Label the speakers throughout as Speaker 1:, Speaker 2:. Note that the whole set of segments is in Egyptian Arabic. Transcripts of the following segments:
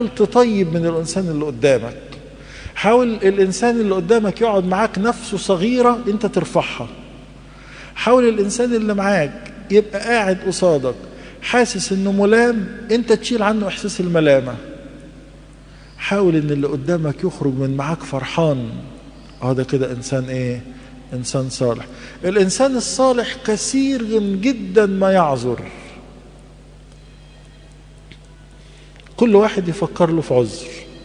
Speaker 1: تطيب من الانسان اللي قدامك حاول الانسان اللي قدامك يقعد معاك نفسه صغيره انت ترفعها حاول الانسان اللي معاك يبقى قاعد قصادك حاسس انه ملام انت تشيل عنه احساس الملامه حاول ان اللي قدامك يخرج من معاك فرحان اه ده كده انسان ايه انسان صالح الانسان الصالح كثير جدا ما يعذر كل واحد يفكر له في عذر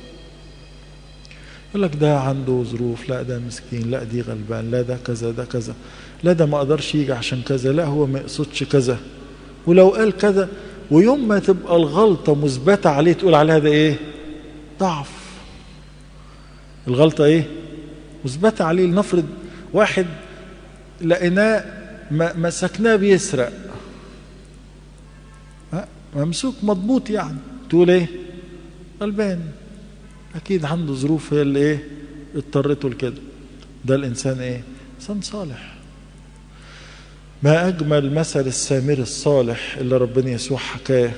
Speaker 1: يقول لك ده عنده ظروف لا ده مسكين لا دي غلبان لا ده كذا ده كذا لا ده ما قدرش يجي عشان كذا لا هو ما يقصدش كذا ولو قال كذا ويوم ما تبقى الغلطة مثبتة عليه تقول عليها ده ايه ضعف الغلطة ايه مثبتة عليه لنفرض واحد لقيناه مسكناه بيسرق ممسوك مضبوط يعني تقول ايه غلبان اكيد عنده ظروف هي اللي ايه اضطرته لكده ده الانسان ايه انسان صالح ما اجمل مثل السامري الصالح اللي ربنا يسوع حكاه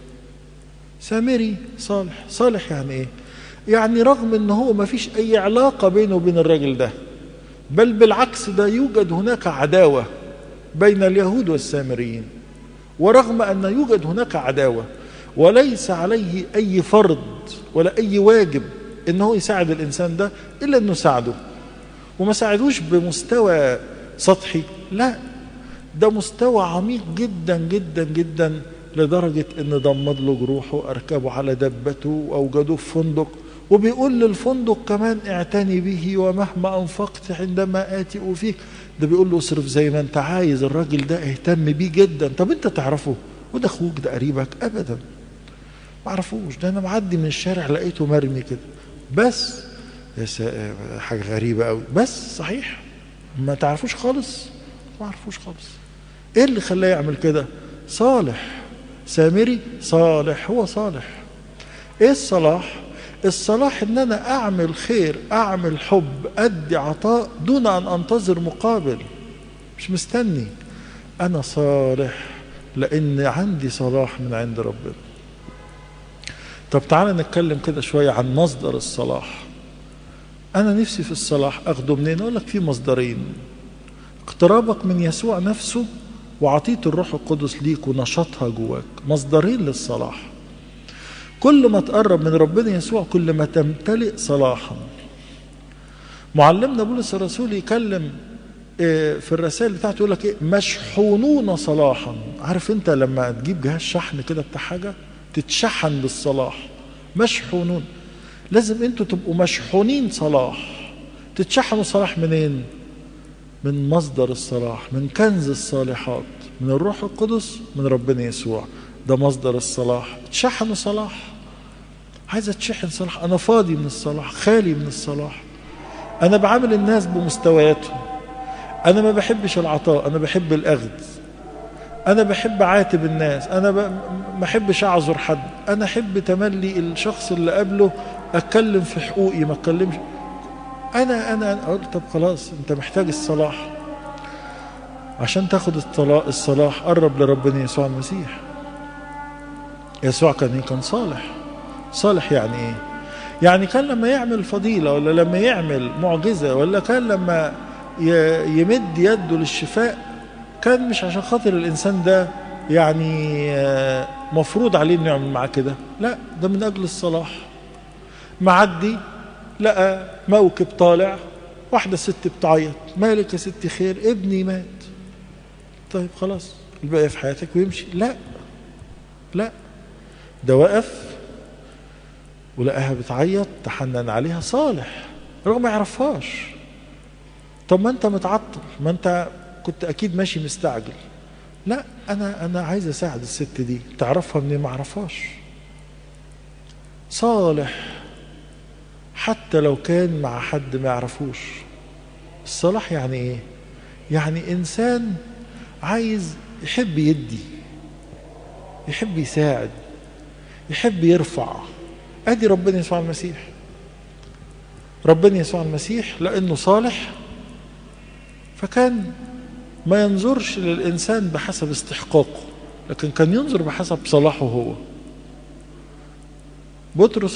Speaker 1: سامري صالح صالح يعني ايه يعني رغم ان هو ما فيش اي علاقه بينه وبين الراجل ده بل بالعكس ده يوجد هناك عداوه بين اليهود والسامريين ورغم ان يوجد هناك عداوه وليس عليه اي فرض ولا اي واجب ان هو يساعد الانسان ده الا انه ساعده وما ساعدوش بمستوى سطحي لا ده مستوى عميق جدا جدا جدا لدرجة ان ضمد له جروحه اركبه على دبته واوجدوه في فندق وبيقول للفندق كمان اعتني به ومهما انفقت عندما اتي فيك ده بيقول له اصرف زي ما انت عايز الراجل ده اهتم بيه جدا طب انت تعرفه وده اخوك ده قريبك ابدا ما اعرفوش ده انا معدي من الشارع لقيته مرمي كده بس حاجه غريبه قوي بس صحيح ما تعرفوش خالص ما اعرفوش خالص ايه اللي خلاه يعمل كده صالح سامري صالح هو صالح ايه الصلاح الصلاح ان انا اعمل خير اعمل حب ادي عطاء دون ان انتظر مقابل مش مستني انا صالح لان عندي صلاح من عند ربنا طب تعالى نتكلم كده شويه عن مصدر الصلاح انا نفسي في الصلاح اخده منين اقول لك في مصدرين اقترابك من يسوع نفسه وعطية الروح القدس ليك ونشاطها جواك مصدرين للصلاح كل ما تقرب من ربنا يسوع كل ما تمتلئ صلاحا معلمنا بولس الرسول يكلم في الرسائل بتاعته يقول لك ايه مشحونون صلاحا عارف انت لما تجيب جهاز شحن كده بتاع حاجه تتشحن بالصلاح مشحونون لازم انتوا تبقوا مشحونين صلاح تتشحنوا صلاح منين من مصدر الصلاح من كنز الصالحات من الروح القدس من ربنا يسوع ده مصدر الصلاح تشحنوا صلاح عايز اتشحن صلاح انا فاضي من الصلاح خالي من الصلاح انا بعامل الناس بمستوياتهم انا ما بحبش العطاء انا بحب الاخذ انا بحب عاتب الناس انا ما بحبش اعذر حد انا احب تملي الشخص اللي قبله اتكلم في حقوقي ما اتكلمش انا انا اقول طب خلاص انت محتاج الصلاح عشان تاخد الصلاح قرب لربنا يسوع المسيح يسوع كان ايه كان صالح صالح يعني ايه يعني كان لما يعمل فضيلة ولا لما يعمل معجزة ولا كان لما يمد يده للشفاء كان مش عشان خاطر الإنسان ده يعني مفروض عليه انه يعمل معاه كده لا ده من أجل الصلاح معدي لقى موكب طالع واحدة ست بتعيط مالك يا ستي خير ابني مات طيب خلاص الباقي في حياتك ويمشي لا لا ده وقف ولقاها بتعيط تحنن عليها صالح رغم ما يعرفهاش طب ما انت متعطل ما انت كنت اكيد ماشي مستعجل لا انا انا عايز اساعد الست دي تعرفها منين ما اعرفهاش صالح حتى لو كان مع حد ما يعرفوش الصلاح يعني ايه يعني انسان عايز يحب يدي يحب يساعد يحب يرفع ادي ربنا يسوع المسيح ربنا يسوع المسيح لانه صالح فكان ما ينظرش للانسان بحسب استحقاقه لكن كان ينظر بحسب صلاحه هو بطرس